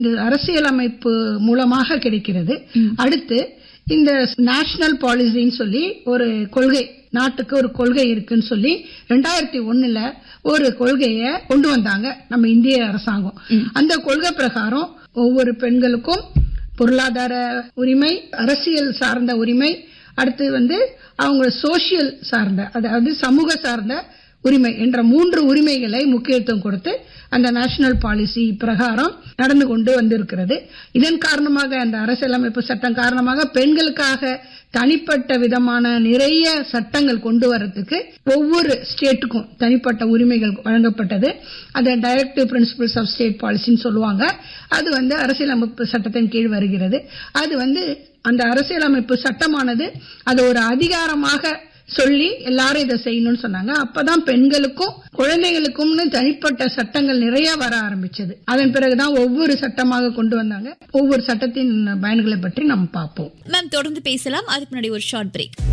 இது அரசியலமைப்பு மூலமாக கிடைக்கிறது அடுத்து இந்த நேஷனல் பாலிசின்னு சொல்லி ஒரு கொள்கை நாட்டுக்கு ஒரு கொள்கை இருக்குன்னு சொல்லி ரெண்டாயிரத்தி ஒண்ணுல ஒரு கொள்கைய கொண்டு வந்தாங்க நம்ம இந்திய அரசாங்கம் அந்த கொள்கை பிரகாரம் ஒவ்வொரு பெண்களுக்கும் பொருளாதார உரிமை அரசியல் சார்ந்த உரிமை அடுத்து வந்து அவங்க சோசியல் சார்ந்த அதாவது சமூக சார்ந்த உரிமை என்ற மூன்று உரிமைகளை முக்கியத்துவம் கொடுத்து அந்த நேஷனல் பாலிசி பிரகாரம் நடந்து கொண்டு வந்திருக்கிறது இதன் காரணமாக அந்த அரசியலமைப்பு சட்டம் காரணமாக பெண்களுக்காக தனிப்பட்ட விதமான நிறைய சட்டங்கள் கொண்டு வரதுக்கு ஒவ்வொரு ஸ்டேட்டுக்கும் தனிப்பட்ட உரிமைகள் வழங்கப்பட்டது அதை டைரக்டிவ் பிரின்சிபல்ஸ் ஆஃப் ஸ்டேட் பாலிசின்னு சொல்லுவாங்க அது வந்து அரசியலமைப்பு சட்டத்தின் கீழ் வருகிறது அது வந்து அந்த அரசியலமைப்பு சட்டமானது அது ஒரு அதிகாரமாக சொல்லி எல்லாரும் இதை செய்யணும்னு சொன்னாங்க அப்பதான் பெண்களுக்கும் குழந்தைகளுக்கும்னு தனிப்பட்ட சட்டங்கள் நிறைய வர ஆரம்பிச்சது அதன் பிறகுதான் ஒவ்வொரு சட்டமாக கொண்டு வந்தாங்க ஒவ்வொரு சட்டத்தின் பயன்களை பற்றி நம்ம பார்ப்போம் மேம் தொடர்ந்து பேசலாம் அதுக்கு முன்னாடி ஒரு ஷார்ட் பிரேக்